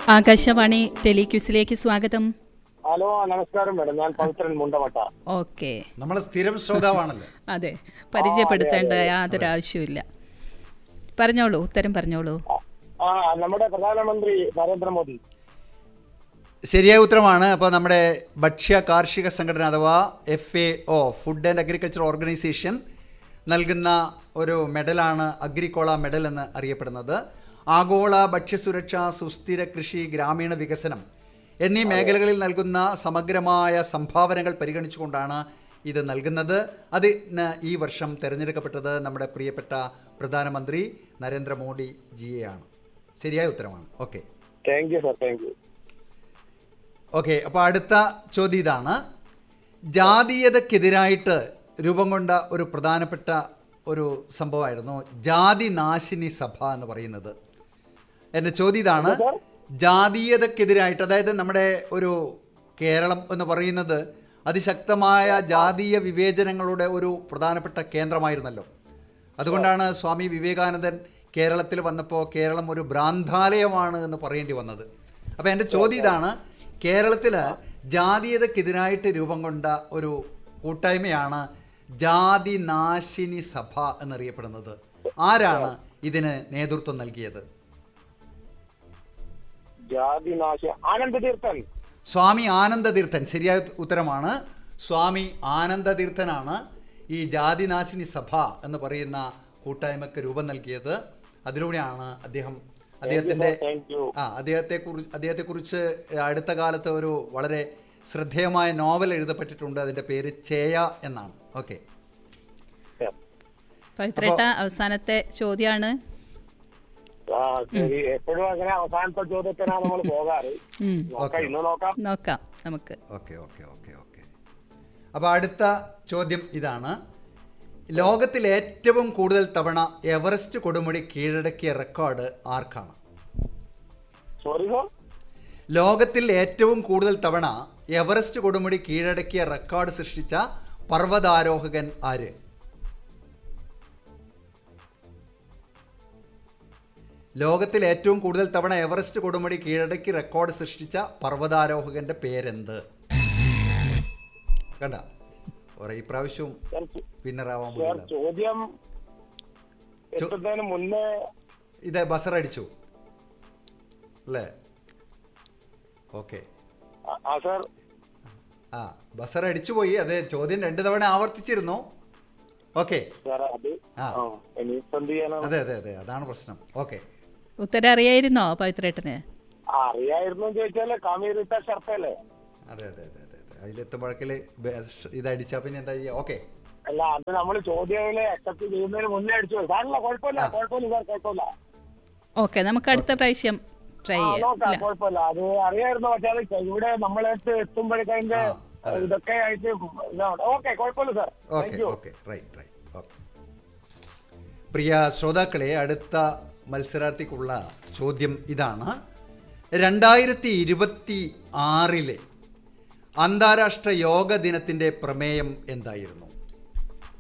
ആകാശവാണി ടെലിക്യൂസിലേക്ക് സ്വാഗതം ഹലോ നമസ്കാരം മേഡം ഞാൻ പവിത്രൻ മുണ്ടമട്ട ഓക്കെ നമ്മൾ സ്ഥിരം ശ്രോതാവാണല്ലോ അതെ പരിചയപ്പെടുത്തേണ്ട യാതൊരു ആവശ്യമില്ല പറഞ്ഞോളൂ ഉത്തരം പറഞ്ഞോളൂ ആ നമ്മുടെ പ്രധാനമന്ത്രി നരേന്ദ്രമോദി ശരിയായ ഉത്തരമാണ് അപ്പോൾ നമ്മുടെ ഭക്ഷ്യ കാർഷിക സംഘടന അഥവാ F A O food and agriculture organisation നൽകുന്ന ഒരു മെഡലാണ് അഗ്രിക്കോള മെഡൽ എന്ന് അറിയപ്പെടുന്നത് ആഗോള ഭക്ഷ്യസുരക്ഷ സുസ്ഥിര കൃഷി ഗ്രാമീണ വികസനം എന്നീ മേഖലകളിൽ നൽകുന്ന സമഗ്രമായ സംഭാവനകൾ പരിഗണിച്ചുകൊണ്ടാണ് ഇത് നൽകുന്നത് അതിന് ഈ വർഷം തിരഞ്ഞെടുക്കപ്പെട്ടത് നമ്മുടെ പ്രിയപ്പെട്ട പ്രധാനമന്ത്രി നരേന്ദ്രമോദി ജിയെയാണ് ശരിയായ ഉത്തരമാണ് okay thank you sir thank you okay അപ്പോൾ അടുത്ത ചോദ്യം ഇതാണ് ജാതീയതക്കെതിരായിട്ട് രൂപം കൊണ്ട ഒരു പ്രധാനപ്പെട്ട ഒരു സംഭവമായിരുന്നു ജാതി നാശിനി സഭ എന്ന് പറയുന്നത് എൻ്റെ ചോദ്യം ഇതാണ് ജാതീയതക്കെതിരായിട്ട് അതായത് നമ്മുടെ ഒരു കേരളം എന്ന് പറയുന്നത് അതിശക്തമായ ജാതീയ വിവേചനങ്ങളുടെ ഒരു പ്രധാനപ്പെട്ട കേന്ദ്രമായിരുന്നല്ലോ അതുകൊണ്ടാണ് സ്വാമി വിവേകാനന്ദൻ കേരളത്തിൽ വന്നപ്പോൾ കേരളം ഒരു ഭ്രാന്താലയമാണ് എന്ന് പറയേണ്ടി വന്നത് അപ്പോൾ എൻ്റെ ചോദ്യം ഇതാണ് കേരളത്തിൽ ജാതീയതക്കെതിരായിട്ട് രൂപം കൊണ്ട ഒരു കൂട്ടായ്മയാണ് ജാതി നാശിനി സഭ എന്നറിയപ്പെടുന്നത് ആരാണ് ഇതിന് നേതൃത്വം നൽകിയത് ജാതി നാശ ആനന്ദ തീർത്ഥൻ സ്വാമി ആനന്ദതീർത്ഥൻ ശരിയായ ഉത്തരമാണ് സ്വാമി ആനന്ദതീർത്ഥനാണ് ഈ ജാതിനാശിനി സഭ എന്ന് പറയുന്ന കൂട്ടായ്മക്ക് രൂപം നൽകിയത് അതിലൂടെയാണ് അദ്ദേഹം അദ്ദേഹത്തിൻ്റെ താങ്ക് യു ആ അദ്ദേഹത്തെ കുറിച്ച് അദ്ദേഹത്തെക്കുറിച്ച് അടുത്ത കാലത്ത് ഒരു വളരെ ശ്രദ്ധേയമായ നോവൽ എഴുതപ്പെട്ടിട്ടുണ്ട് അതിൻ്റെ പേര് ചേയ എന്നാണ് ഓക്കെ പവിത്രേട്ട അവസാനത്തെ ചോദ്യമാണ് ആ ശരി എപ്പോഴും അങ്ങനെ അവസാനത്തെ ചോദ്യത്തിനാണ് നമ്മൾ പോകാറ് ഉം, നോക്കാം ഇന്ന് നോക്കാം നോക്കാം നമുക്ക് ഓക്കെ ഓക്കെ ഓക്കെ ഓക്കെ അപ്പോൾ അടുത്ത ചോദ്യം ഇതാണ് ലോകത്തിൽ ഏറ്റവും കൂടുതൽ തവണ എവറസ്റ്റ് കൊടുമുടി കീഴടക്കിയ റെക്കോർഡ് ആർക്കാണ് സോറി സർ ലോകത്തിൽ ഏറ്റവും കൂടുതൽ തവണ എവറസ്റ്റ് കൊടുമുടി കീഴടക്കിയ റെക്കോർഡ് സൃഷ്ടിച്ച പർവ്വതാരോഹകൻ ആര് ലോകത്തിൽ ഏറ്റവും കൂടുതൽ തവണ എവറസ്റ്റ് കൊടുമുടി കീഴടക്കി റെക്കോർഡ് സൃഷ്ടിച്ച പർവ്വതാരോഹകന്റെ പേരെന്ത് കണ്ട ഒരേ ഇപ്രാവശ്യവും വിന്നറാവാൻ സർ പോകില്ല ചോദ്യം എത്തുന്നതിന് മുന്നേ ഇത് ബസർ അടിച്ചു അല്ലേ ഓക്കെ ആ- ആ സർ ആ ബസർ അടിച്ചു പോയി അത് ചോദ്യം രണ്ട് തവണ ആവർത്തിച്ചിരുന്നു ഓക്കെ സാർ അത് ആ. ആ, ഇനിയിപ്പോ എന്ത് ചെയ്യാനാണ് അതെ അതെ അതെ അതാണ് പ്രശ്നം ഓക്കെ ഉത്തരം അറിയായിരുന്നോ പവിത്രേട്ടന് ആ, അറിയായിരുന്നു എന്ന് ചോദിച്ചാല് കമീറിട്ട ഷർട്ടല്ലേ അതെ അതെ അതെ അതെ അതെ അതിലെത്തുമ്പോഴേക്കിൽ ഇത് അടിച്ചാൽ പിന്നെ എന്താ ചെയ്യുക ഓക്കെ അല്ല അത് നമ്മൾ ചോദ്യങ്ങളെ അക്സെപ്റ്റ് ചെയ്യുന്നതിന് മുന്നേ അടിച്ചു പോയി. സാറില്ല കുഴപ്പമില്ല കുഴപ്പമില്ല സാർ കുഴപ്പമില്ല ഓക്കെ നമുക്ക് അടുത്ത പ്രാവശ്യം ട്രൈ ആ, ചെയ്യാം നോക്കാം അല്ലേ? കുഴപ്പമില്ല അത് അറിയായിരുന്നു പക്ഷെ അത് ഇവിടെ നമ്മളടുത്ത് എത്തുമ്പോഴേക്കും അതിന്റെ ആ, അതെ. ഇതൊക്കെ ആയിട്ട് ഇതാണ് ഓക്കെ കുഴപ്പമില്ല sir okay thank you okay right right okay പ്രിയ ശ്രോതാക്കളെ അടുത്ത മത്സരാർത്ഥിക്കുള്ള ചോദ്യം ഇതാണ് രണ്ടായിരത്തി ഇരുപത്തി ആറിലെ അന്താരാഷ്ട്ര യോഗ ദിനത്തിൻ്റെ പ്രമേയം എന്തായിരുന്നു